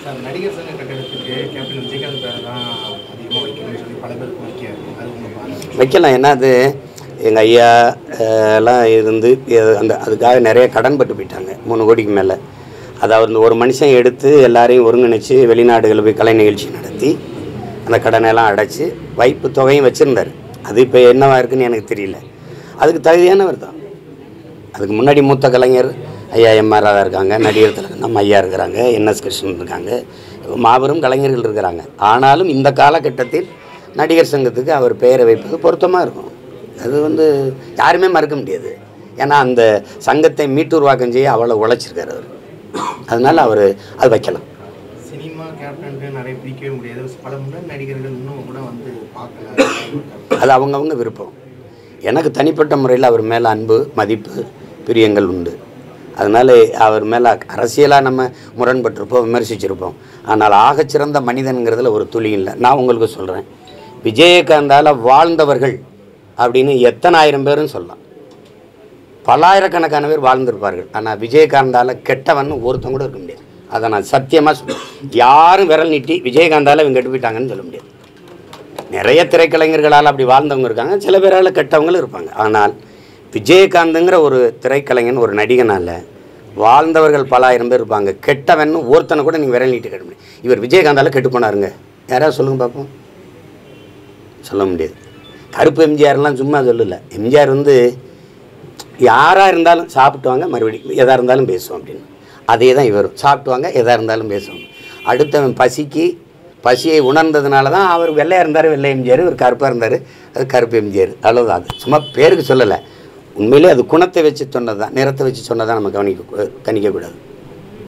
sir நடிகர் சங்க கட்டடத்துக்கு captain Vijayakanth பேர் தான் அதிகமாக வைக்கணும்னு சொல்லி பல பேருக்கு வைக்காது அது உங்கள் பார்வை வைக்கலாம் ஏன்னா அது எங்கள் ஐயா அஹ், எல்லாம் இருந்து இது- அந்த அதுக்காக நிறைய கடன் பட்டு போயிட்டாங்க மூணு கோடிக்கு மேலே அதாவது இந்த ஒரு மனுஷன் எடுத்து எல்லாரையும் ஒருங்கிணைச்சு வெளிநாடுகளில் போய் கலை நிகழ்ச்சி நடத்தி அந்த கடனெல்லாம் அடைச்சி வைப்பு தொகையும் வச்சுருந்தார் அது இப்போ என்னவா இருக்குன்னு எனக்கு தெரியல அதுக்கு தகுதியானவர் தான் அதுக்கு முன்னாடி மூத்த கலைஞர் ஐயா எம்ஆர் ராதா இருக்காங்க நடிகர் திலகம் நம்ம ஐயா இருக்கிறாங்க என்எஸ் கிருஷ்ணன் இருக்காங்க மாபெரும் கலைஞர்கள் இருக்கிறாங்க ஆனாலும் இந்த காலகட்டத்தில் நடிகர் சங்கத்துக்கு அவர் பெயரை வைப்பது பொருத்தமாக இருக்கும் அது வந்து யாருமே மறுக்க முடியாது ஏன்னா அந்த சங்கத்தை மீட்டுருவாக்கம் செய்ய அவ்வளோ உழைச்சிருக்காரு அவர் அதனால அவர் அது வைக்கலாம் சினிமா கேப்டனுக்கு நிறைய பிடிக்கவே முடியாது பல முன்னாடி நடிகர்கள் இன்னும் கூட வந்து பார்க்கல அது அவங்கவங்க விருப்பம் எனக்கு தனிப்பட்ட முறையில் அவர் மேலே அன்பு மதிப்பு பிரியங்கள் உண்டு அதனால் அவர் மேலே அரசியலாக நம்ம முரண்பட்டிருப்போம் விமர்சிச்சிருப்போம் ஆனால் ஆகச்சிறந்த மனிதனுங்கிறதுல ஒரு துளி இல்லை நான் உங்களுக்கு சொல்கிறேன் விஜயகாந்தால் வாழ்ந்தவர்கள் அப்படின்னு எத்தனை ஆயிரம் பேரும் சொல்லலாம் பல்லாயிரக்கணக்கான பேர் வாழ்ந்திருப்பார்கள் ஆனால் விஜயகாந்தால் கெட்டவன் ஒருத்தன் கூட இருக்க முடியாது அதை நான் சத்தியமாக சொல்றேன் யாரும் விரல் நீட்டி விஜயகாந்தால் இவங்க கெட்டு போயிட்டாங்கன்னு சொல்ல முடியாது நிறைய திரைக்கலைஞர்களால் அப்படி வாழ்ந்தவங்க இருக்காங்க சில பேரால் கெட்டவங்களும் இருப்பாங்க ஆனால் விஜயகாந்துங்கிற ஒரு திரைக்கலைஞன் ஒரு நடிகனால் வாழ்ந்தவர்கள் பல ஆயிரம் பேர் இருப்பாங்க கெட்டவன் ஒருத்தனை கூட நீங்கள் விரல் நீட்டி கட்ட முடியும் இவர் விஜயகாந்தால் கெட்டு போனாருங்க யாராவது சொல்லுங்க பார்ப்போம் சொல்ல முடியாது கருப்பு எம்ஜிஆர்லாம் சும்மா சொல்லல எம்ஜிஆர் வந்து யாராக இருந்தாலும் சாப்பிட்டுவாங்க மறுபடியும் எதாக இருந்தாலும் பேசுவோம் அப்படின்னு அதே தான் இவரும் சாப்பிட்டுவாங்க எதாக இருந்தாலும் பேசுவோம் அடுத்தவன் பசிக்கு பசியை உணர்ந்ததுனால தான் அவர் வெள்ளையாக இருந்தார் வெள்ளை எம்ஜிஆர் இவர் கருப்பாக இருந்தார் அது கருப்பு எம்ஜிஆர் அவ்வளோதான் அது சும்மா பேருக்கு சொல்லலை உண்மையிலே அது குணத்தை வச்சு சொன்னது தான் நிறத்தை வச்சு சொன்னதான் நம்ம கவனிக்க கணிக்கக்கூடாது